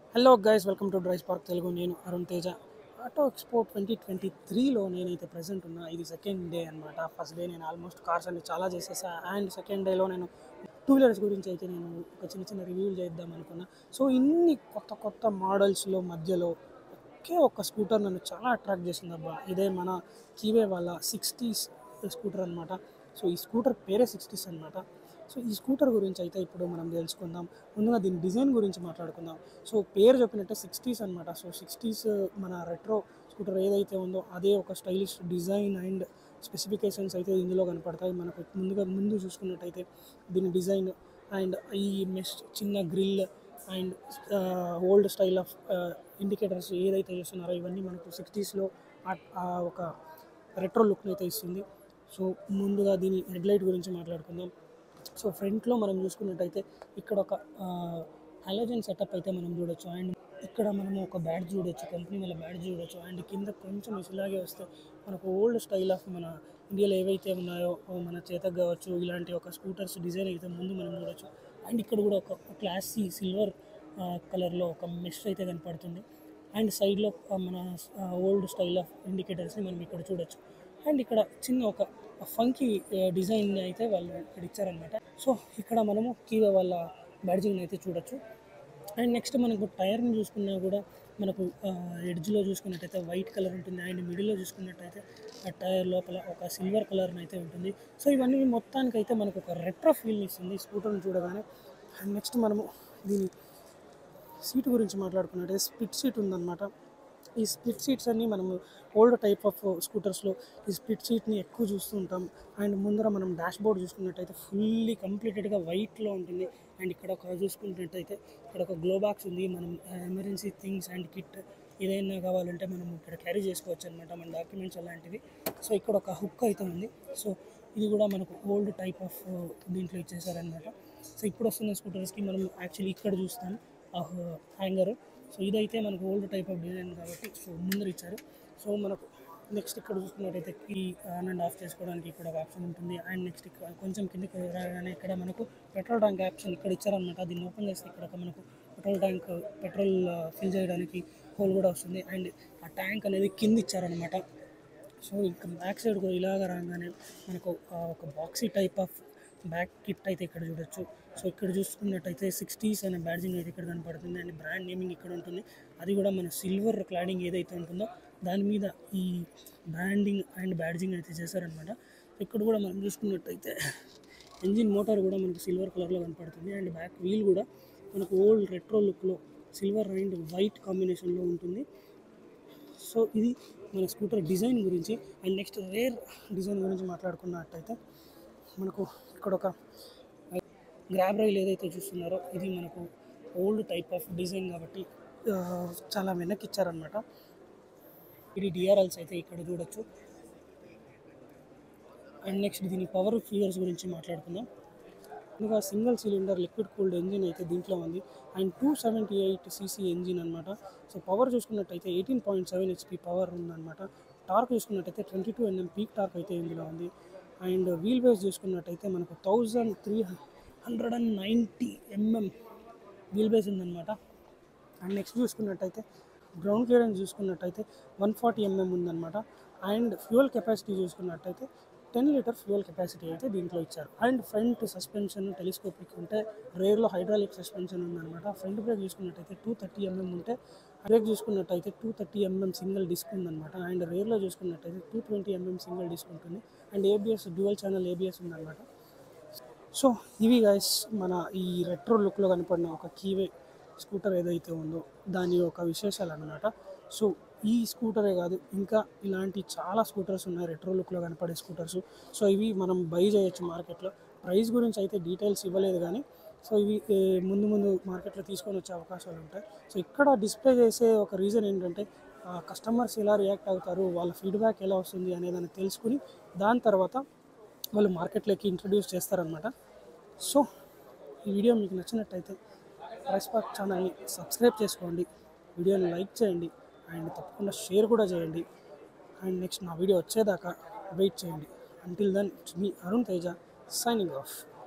hello guys welcome to DriveSpark Telugu నేను Arun Teja auto expo twenty twenty త్రీలో నేనైతే present ఉన్నా ఇది సెకండ్ డే అనమాట ఫస్ట్ డే నేను ఆల్మోస్ట్ కార్స్ అన్ని చాలా చేసేసా అండ్ సెకండ్ డేలో నేను టూ వీలర్స్ గురించి అయితే నేను ఒక చిన్న చిన్న రివ్యూలు చేద్దాం అనుకున్నా సో ఇన్ని కొత్త కొత్త మోడల్స్లో మధ్యలో ఒకే ఒక్క స్కూటర్ నన్ను చాలా అట్రాక్ట్ చేసింది అబ్బా ఇదే మన కీవే వాళ్ళ సిక్స్టీస్ స్కూటర్ అనమాట సో ఈ స్కూటర్ పేరే సిక్స్టీస్ అనమాట సో ఈ స్కూటర్ గురించి అయితే ఇప్పుడు మనం తెలుసుకుందాం ముందుగా దీని డిజైన్ గురించి మాట్లాడుకుందాం సో పేరు చెప్పినట్టే సిక్స్టీస్ అనమాట సో సిక్స్టీస్ మన రెట్రో స్కూటర్ ఏదైతే ఉందో అదే ఒక స్టైలిష్ డిజైన్ అండ్ స్పెసిఫికేషన్స్ అయితే ఇందులో కనపడతాయి మనకు ముందుగా ముందు చూసుకున్నట్టయితే దీని డిజైన్ అండ్ ఈ మెష్ చిన్న grill and old style of indicators ఏదైతే చేస్తున్నారో ఇవన్నీ మనకు సిక్స్టీస్లో ఒక రెట్రో లుక్ని అయితే ఇస్తుంది సో ముందుగా దీని హెడ్లైట్ గురించి మాట్లాడుకుందాం సో ఫ్రంట్లో మనం చూసుకున్నట్టయితే ఇక్కడ ఒక హాలోజన్ సెటప్ అయితే మనం చూడొచ్చు అండ్ ఇక్కడ మనం ఒక బ్యాడ్ చూడొచ్చు కంపెనీ వాళ్ళ బ్యాడ్ చూడొచ్చు అండ్ కింద కొంచెం ఇలాగే వస్తే మనకు ఓల్డ్ స్టైల్ ఆఫ్ మన ఇండియాలో ఏవైతే ఉన్నాయో ఓ మన చేతకు కావచ్చు ఇలాంటి ఒక స్కూటర్స్ డిజైన్ అయితే ముందు మనం చూడొచ్చు అండ్ ఇక్కడ కూడా ఒక క్లాసీ సిల్వర్ కలర్లో ఒక మెష్ అయితే కనపడుతుంది అండ్ సైడ్లో మన ఓల్డ్ స్టైల్ ఆఫ్ ఇండికేటర్స్ని మనం ఇక్కడ చూడొచ్చు అండ్ ఇక్కడ చిన్న ఒక ఫంకీ డిజైన్ అయితే వాళ్ళు ఇక్కడ ఇచ్చారనమాట సో ఇక్కడ మనము కీవే వాళ్ళ బ్యాడ్జింగ్ అయితే చూడొచ్చు అండ్ నెక్స్ట్ మనకు టైర్ని చూసుకున్నా కూడా మనకు ఎడ్జ్లో చూసుకున్నట్టయితే వైట్ కలర్ ఉంటుంది అండ్ మిడిల్లో చూసుకున్నట్టయితే ఆ టైర్ లోపల ఒక సిల్వర్ కలర్ అయితే ఉంటుంది సో ఇవన్నీ మొత్తానికైతే మనకు ఒక రెట్రో ఫీల్ని ఇస్తుంది స్కూటర్ని చూడగానే అండ్ నెక్స్ట్ మనము దీని సీట్ గురించి మాట్లాడుకున్నట్టయితే స్ప్లిట్ సీట్ ఉందన్నమాట ఈ స్ప్లిట్ సీట్స్ అన్ని మనము ఓల్డ్ టైప్ ఆఫ్ స్కూటర్స్లో ఈ స్ప్లిట్ సీట్ని ఎక్కువ చూస్తూ ఉంటాం అండ్ ముందర మనం డాష్ బోర్డ్ చూసుకున్నట్టయితే ఫుల్లీ కంప్లీటెడ్గా వైట్లో ఉంటుంది అండ్ ఇక్కడ ఒక చూసుకున్నట్టయితే ఇక్కడ ఒక గ్లో బాక్స్ ఉంది మనం ఎమర్జెన్సీ థింగ్స్ అండ్ కిట్ ఏదైనా కావాలంటే మనం ఇక్కడ క్యారీ చేసుకోవచ్చు అనమాట మన డాక్యుమెంట్స్ అలాంటివి సో ఇక్కడ ఒక హుక్ అయితే ఉంది సో ఇది కూడా మనకు ఓల్డ్ టైప్ ఆఫ్ దీంట్లో ఇచ్చేసారనమాట సో ఇప్పుడు వస్తున్న స్కూటర్స్కి మనం యాక్చువల్లీ ఇక్కడ చూస్తాం ఆ హ్యాంగర్ సో ఇదైతే మనకు ఓల్డ్ టైప్ ఆఫ్ డిజైన్ కాబట్టి సో ముందర ఇచ్చారు సో మనకు నెక్స్ట్ ఇక్కడ చూసుకున్నట్టయితే ఈ ఆన్ అండ్ ఆఫ్ చేసుకోవడానికి ఇక్కడ ఒక ఆప్షన్ ఉంటుంది అండ్ నెక్స్ట్ ఇక్కడ కొంచెం కిందకి రాగానే ఇక్కడ మనకు పెట్రోల్ ట్యాంక్ ఆప్షన్ ఇక్కడ ఇచ్చారనమాట దీన్ని ఓపెన్ చేస్తే ఇక్కడ ఒక మనకు పెట్రోల్ ట్యాంక్ పెట్రోల్ ఫిల్ చేయడానికి హోల్ కూడా వస్తుంది అండ్ ఆ ట్యాంక్ అనేది కింద ఇచ్చారనమాట సో ఇంకా బ్యాక్ సైడ్ కూడా ఇలాగ రాగానే మనకు ఒక boxy type of back kit అయితే ఇక్కడ చూడొచ్చు సో ఇక్కడ చూసుకున్నట్టయితే సిక్స్టీస్ అనే బ్యాడ్జింగ్ అయితే ఇక్కడ కనపడుతుంది అండ్ బ్రాండ్ నేమింగ్ ఇక్కడ ఉంటుంది అది కూడా మన సిల్వర్ క్లాడింగ్ ఏదైతే ఉంటుందో దాని మీద ఈ బ్రాండింగ్ అండ్ బ్యాడ్జింగ్ అయితే చేశారనమాట ఇక్కడ కూడా మనం చూసుకున్నట్టయితే ఇంజిన్ మోటార్ కూడా మనకు సిల్వర్ కలర్లో కనపడుతుంది అండ్ బ్యాక్ వీల్ కూడా మనకు ఓల్డ్ రెట్రో లుక్లో సిల్వర్ అండ్ వైట్ కాంబినేషన్లో ఉంటుంది సో ఇది మన స్కూటర్ డిజైన్ గురించి అండ్ నెక్స్ట్ రేర్ డిజైన్ గురించి మాట్లాడుకున్నట్టయితే మనకు ఇక్కడ ఒక గ్రాబ్ రైల్ ఏదైతే చూస్తున్నారో ఇది మనకు ఓల్డ్ టైప్ ఆఫ్ డిజైన్ కాబట్టి చాలా వెనక్కి ఇచ్చారనమాట ఇది డిఆర్ఎల్స్ అయితే ఇక్కడ చూడొచ్చు అండ్ నెక్స్ట్ దీని పవర్ ఫిగర్స్ గురించి మాట్లాడుకుందాం ఇంకా single cylinder liquid cooled engine అయితే దీంట్లో ఉంది and two seventy eight CC engine అనమాట సో పవర్ చూసుకున్నట్టయితే eighteen point seven HP power ఉందన్నమాట టార్క్ చూసుకున్నట్టయితే twenty two NM peak torque అయితే ఇందులో ఉంది అండ్ వీల్ బేస్ చూసుకున్నట్టయితే మనకు thousand three hundred and ninety MM wheel base ఉందన్నమాట అండ్ నెక్స్ట్ చూసుకున్నట్టయితే గ్రౌండ్ క్లియరెన్స్ చూసుకున్నట్టయితే వన్ ఫార్టీ ఎంఎం ఉందన్నమాట అండ్ ఫ్యూయల్ కెపాసిటీ చూసుకున్నట్టయితే టెన్ లీటర్ ఫ్యూయల్ కెపాసిటీ అయితే దీంట్లో ఇచ్చారు అండ్ ఫ్రంట్ సస్పెన్షన్ టెలిస్కోపిక్ ఉంటే రేర్లో హైడ్రాలిక్ సస్పెన్షన్ ఉందన్నమాట ఫ్రంట్ బ్రేక్ చూసుకున్నట్టయితే టూ థర్టీ ఎంఎం ఉంటే బ్రేక్ చూసుకున్నట్టయితే two thirty MM single disc ఉందన్నమాట అండ్ రేర్లో చూసుకున్నట్టయితే two twenty MM single disc ఉంటుంది and ABS dual channel ABS ఉందన్నమాట సో ఇవి గైస్ మన ఈ రెట్రో లుక్లో కనపడిన ఒక కీవే స్కూటర్ ఏదైతే ఉందో దాని యొక్క విశేషాలు అనమాట సో ఈ స్కూటరే కాదు ఇంకా ఇలాంటి చాలా స్కూటర్స్ ఉన్నాయి రెట్రో లుక్లో కనపడే స్కూటర్స్ సో ఇవి మనం బై చేయొచ్చు మార్కెట్లో ప్రైస్ గురించి అయితే డీటెయిల్స్ ఇవ్వలేదు కానీ సో ఇవి ముందు ముందు మార్కెట్లో తీసుకొని వచ్చే అవకాశాలు ఉంటాయి సో ఇక్కడ డిస్ప్లే చేసే ఒక రీజన్ ఏంటంటే కస్టమర్స్ ఎలా రియాక్ట్ అవుతారు వాళ్ళ ఫీడ్బ్యాక్ ఎలా వస్తుంది అనేదాన్ని తెలుసుకుని దాని తర్వాత వాళ్ళు మార్కెట్లోకి ఇంట్రడ్యూస్ చేస్తారనమాట సో ఈ వీడియో మీకు నచ్చినట్టయితే ప్రైస్ పార్క్ ఛానల్ని సబ్స్క్రైబ్ చేసుకోండి వీడియోని లైక్ చేయండి అండ్ తప్పకుండా షేర్ కూడా చేయండి అండ్ నెక్స్ట్ నా వీడియో వచ్చేదాకా వెయిట్ చేయండి అంటిల్ దెన్ మీ అరుణ్ తేజ సైనింగ్ ఆఫ్